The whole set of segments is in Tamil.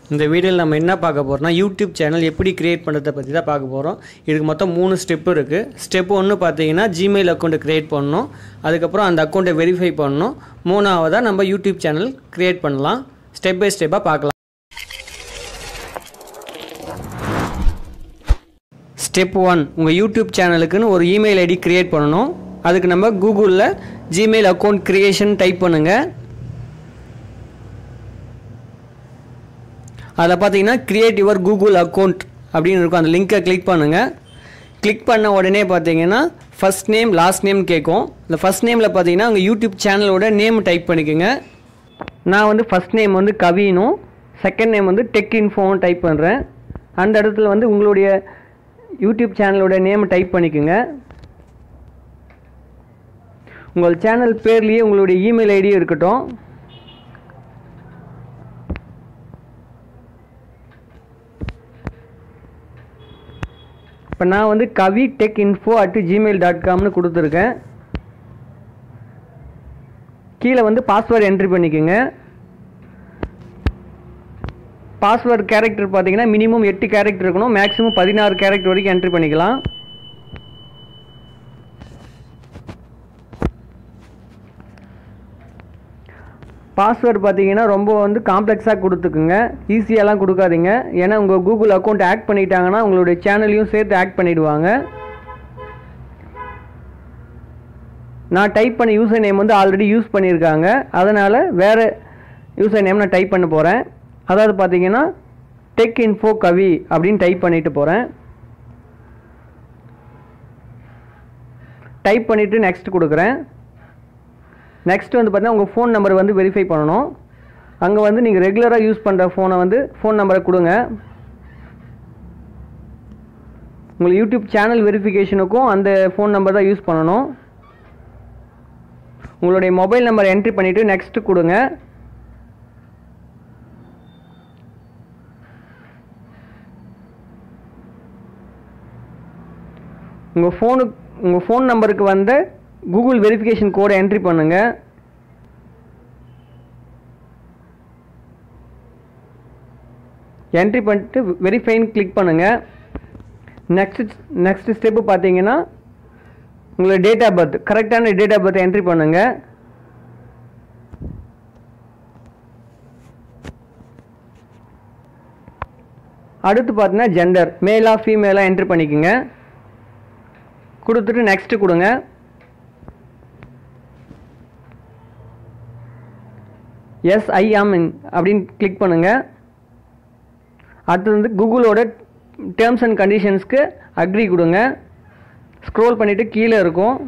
இந்த வீடியோவில் நம்ம என்ன பார்க்க போகிறோம்னா யூடியூப் சேனல் எப்படி கிரியேட் பண்ணுறதை பற்றி தான் பார்க்க போகிறோம் இதுக்கு மொத்தம் மூணு ஸ்டெப் இருக்குது ஸ்டெப் ஒன்று பார்த்தீங்கன்னா ஜிமெயில் அக்கௌண்ட்டை க்ரியேட் பண்ணணும் அதுக்கப்புறம் அந்த அக்கௌண்ட்டை வெரிஃபை பண்ணணும் மூணாவதாக நம்ம யூடியூப் சேனல் க்ரியேட் பண்ணலாம் ஸ்டெப் பை ஸ்டெப்பாக பார்க்கலாம் ஸ்டெப் ஒன் உங்கள் யூடியூப் சேனலுக்குன்னு ஒரு இமெயில் ஐடி க்ரியேட் பண்ணணும் அதுக்கு நம்ம கூகுளில் ஜிமெயில் அக்கௌண்ட் க்ரியேஷன் டைப் பண்ணுங்கள் அதில் பார்த்தீங்கன்னா கிரியேட் யுவர் கூகுள் அக்கௌண்ட் அப்படின்னு இருக்கும் அந்த லிங்க்கை கிளிக் பண்ணுங்கள் கிளிக் பண்ண உடனே பார்த்தீங்கன்னா ஃபஸ்ட் நேம் லாஸ்ட் நேம் கேட்கும் இந்த ஃபஸ்ட் நேமில் பார்த்தீங்கன்னா உங்கள் யூடியூப் சேனலோட நேம் டைப் பண்ணிக்கோங்க நான் வந்து ஃபஸ்ட் நேம் வந்து கவினும் செகண்ட் நேம் வந்து டெக் இன்ஃபோவும் டைப் பண்ணுறேன் அந்த இடத்துல வந்து உங்களுடைய யூடியூப் சேனலோட நேம் டைப் பண்ணிக்கோங்க உங்கள் சேனல் பேர்லேயே உங்களுடைய இமெயில் ஐடியும் இருக்கட்டும் இப்போ நான் வந்து Kavi tech info at Gmail dot காம்னு கொடுத்துருக்கேன் கீழே வந்து பாஸ்வேர்டு என்ட்ரி பண்ணிக்கோங்க பாஸ்வேர்டு கேரக்டர் பார்த்தீங்கன்னா மினிமம் எட்டு கேரக்டர் இருக்கணும் மேக்ஸிமம் பதினாறு கேரக்டர் வரைக்கும் என்ட்ரி பண்ணிக்கலாம் பாஸ்வேர்டு பார்த்தீங்கன்னா ரொம்ப வந்து காம்ப்ளெக்ஸாக கொடுத்துக்குங்க ஈஸியாலாம் கொடுக்காதீங்க ஏன்னா உங்கள் கூகுள் அக்கௌண்ட் ஆக்ட் பண்ணிட்டாங்கன்னா உங்களுடைய சேனலையும் சேர்த்து ஆக்ட் பண்ணிடுவாங்க நான் டைப் பண்ண யூசர் நேம் வந்து ஆல்ரெடி யூஸ் பண்ணியிருக்காங்க அதனால் வேறு யூசர் நேம் நான் டைப் பண்ண போகிறேன் அதாவது பார்த்தீங்கன்னா டெக் இன்ஃபோ கவி அப்படின்னு டைப் பண்ணிட்டு போகிறேன் டைப் பண்ணிவிட்டு நெக்ஸ்ட் கொடுக்குறேன் நெக்ஸ்ட் வந்து பார்த்தீங்கன்னா உங்கள் ஃபோன் நம்பர் வந்து வெரிஃபை பண்ணணும் அங்கே வந்து நீங்கள் ரெகுலராக யூஸ் பண்ணுற ஃபோனை வந்து ஃபோன் நம்பரை கொடுங்க உங்கள் யூடியூப் சேனல் வெரிஃபிகேஷனுக்கும் அந்த ஃபோன் நம்பர் தான் யூஸ் பண்ணணும் உங்களுடைய மொபைல் நம்பர் என்ட்ரி பண்ணிவிட்டு நெக்ஸ்ட்டு கொடுங்க உங்கள் ஃபோனு உங்கள் ஃபோன் நம்பருக்கு வந்த கூகுள் வெரிஃபிகேஷன் கோடை என்ட்ரி பண்ணுங்கள் என்ட்ரி பண்ணிட்டு வெரிஃபைன்னு கிளிக் பண்ணுங்கள் நெக்ஸ்ட் நெக்ஸ்ட் ஸ்டெப்பு பார்த்தீங்கன்னா உங்களோட டேட் ஆஃப் பர்த் கரெக்டான டேட் ஆஃப் பர்த் என்ட்ரி பண்ணுங்கள் அடுத்து பார்த்தீங்கன்னா ஜெண்டர் மேலா ஃபீமேலாக என்ட்ரி பண்ணிக்கோங்க கொடுத்துட்டு நெக்ஸ்ட்டு கொடுங்க எஸ் ஐ ஆம் அப்படின்னு கிளிக் பண்ணுங்கள் அடுத்து வந்து கூகுளோட டேர்ம்ஸ் அண்ட் கண்டிஷன்ஸ்க்கு அக்ரி கொடுங்க ஸ்க்ரோல் பண்ணிவிட்டு கீழே இருக்கும்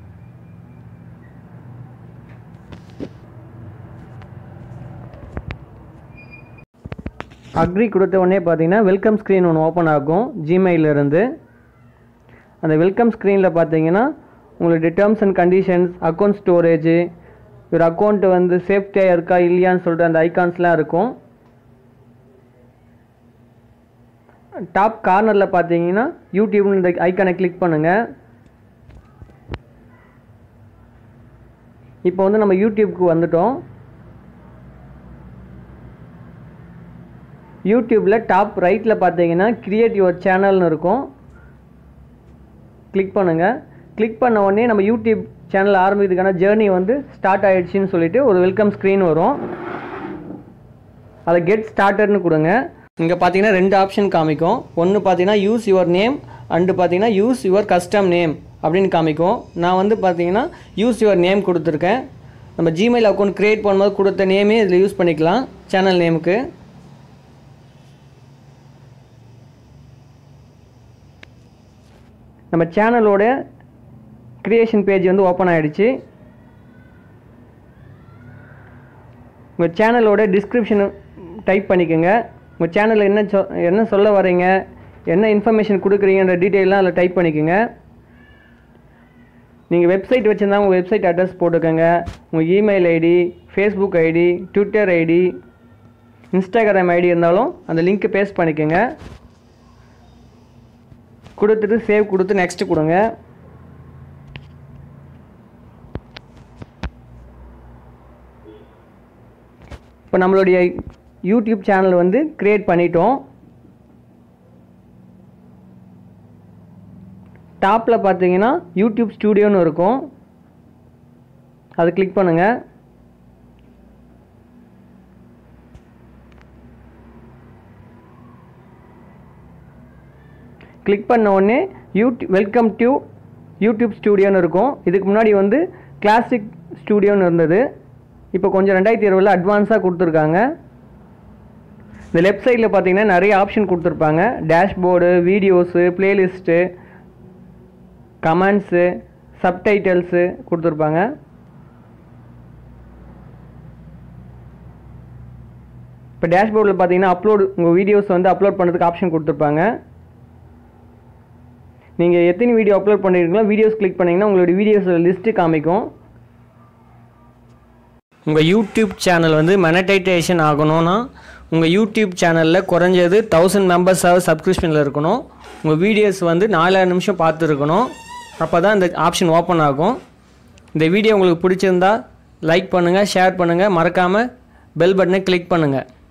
அக்ரி கொடுத்த உடனே பார்த்தீங்கன்னா வெல்கம் ஸ்க்ரீன் ஒன்று ஓப்பன் ஆகும் ஜிமெயிலிருந்து அந்த வெல்கம் ஸ்க்ரீனில் பார்த்தீங்கன்னா உங்களுடைய terms and conditions account storage ஒரு அக்கௌண்ட்டு வந்து சேஃப்டியாக இருக்கா இல்லையான்னு சொல்லிட்டு அந்த ஐகான்ஸ்லாம் இருக்கும் டாப் கார்னரில் பார்த்தீங்கன்னா யூடியூப்னு இந்த ஐக்கானை கிளிக் பண்ணுங்கள் இப்போ வந்து நம்ம யூடியூப்க்கு வந்துட்டோம் யூடியூப்பில் டாப் ரைட்டில் பார்த்தீங்கன்னா கிரியேட் யுவர் சேனல்னு இருக்கும் கிளிக் பண்ணுங்கள் கிளிக் பண்ண உடனே நம்ம யூடியூப் சேனல் ஆரம்பிக்கிறதுக்கான ஜேர்னி வந்து ஸ்டார்ட் ஆகிடுச்சின்னு சொல்லிட்டு ஒரு வெல்கம் ஸ்க்ரீன் வரும் அதை கெட் ஸ்டார்டர்னு கொடுங்க இங்கே பார்த்தீங்கன்னா ரெண்டு ஆப்ஷன் காமிக்கும் ஒன்று பார்த்தீங்கன்னா யூஸ் யுவர் நேம் அண்டு பார்த்தீங்கன்னா யூஸ் யுவர் கஸ்டம் நேம் அப்படின்னு காமிக்கும் நான் வந்து பார்த்தீங்கன்னா யூஸ் யுவர் நேம் கொடுத்துருக்கேன் நம்ம ஜிமெயில் அக்கௌண்ட் க்ரியேட் பண்ணும்போது கொடுத்த நேமே இதில் யூஸ் பண்ணிக்கலாம் சேனல் நேமுக்கு நம்ம சேனலோட க்ரியேஷன் பேஜ் வந்து ஓப்பன் ஆகிடுச்சு உங்கள் சேனலோட டிஸ்கிரிப்ஷன் டைப் பண்ணிக்கோங்க உங்கள் சேனலில் என்ன சொ என்ன சொல்ல வரீங்க என்ன இன்ஃபர்மேஷன் கொடுக்குறீங்கன்ற டீட்டெயிலாம் அதில் டைப் பண்ணிக்கோங்க நீங்கள் வெப்சைட் வச்சுருந்தா உங்கள் வெப்சைட் அட்ரஸ் போட்டுக்கோங்க உங்கள் email ID Facebook ID Twitter ID Instagram ID இருந்தாலும் அந்த லிங்க்கை பேஸ்ட் பண்ணிக்கோங்க கொடுத்துட்டு சேவ் கொடுத்து நெக்ஸ்ட்டு கொடுங்க இப்போ நம்மளுடைய யூடியூப் சேனல் வந்து க்ரியேட் பண்ணிட்டோம் டாப்பில் பார்த்தீங்கன்னா யூடியூப் ஸ்டூடியோன்னு இருக்கும் அது கிளிக் பண்ணுங்கள் கிளிக் பண்ண உடனே யூடியூப் வெல்கம் டு யூடியூப் ஸ்டூடியோன்னு இருக்கும் இதுக்கு முன்னாடி வந்து கிளாசிக் ஸ்டூடியோன்னு இருந்தது இப்போ கொஞ்சம் ரெண்டாயிரத்தி இருபதில் அட்வான்ஸாக கொடுத்துருக்காங்க இந்த லெஃப்ட் சைடில் பார்த்தீங்கன்னா நிறைய ஆப்ஷன் கொடுத்துருப்பாங்க dashboard videos playlist comments subtitles கொடுத்துருப்பாங்க இப்போ டேஷ்போர்டில் பார்த்தீங்கன்னா அப்லோடு உங்கள் வீடியோஸ் வந்து அப்லோட் பண்ணுறதுக்கு ஆப்ஷன் கொடுத்துருப்பாங்க நீங்கள் எத்தனை வீடியோ அப்லோட் பண்ணியிருக்கீங்களோ வீடியோஸ் கிளிக் பண்ணிங்கன்னா உங்களுடைய வீடியோஸ் லிஸ்ட்டு காமிக்கும் உங்கள் யூடியூப் சேனல் வந்து மனடைட்டேஷன் ஆகணும்னா உங்கள் யூடியூப் சேனலில் குறைஞ்சது தௌசண்ட் மெம்பர்ஸாவது சப்ஸ்கிரிப்ஷனில் இருக்கணும் உங்கள் வீடியோஸ் வந்து நாலாயிரம் நிமிஷம் பார்த்துருக்கணும் அப்போ தான் இந்த ஆப்ஷன் ஓப்பன் ஆகும் இந்த வீடியோ உங்களுக்கு பிடிச்சிருந்தா லைக் பண்ணுங்கள் ஷேர் பண்ணுங்கள் மறக்காமல் பெல் பட்டனை கிளிக் பண்ணுங்கள்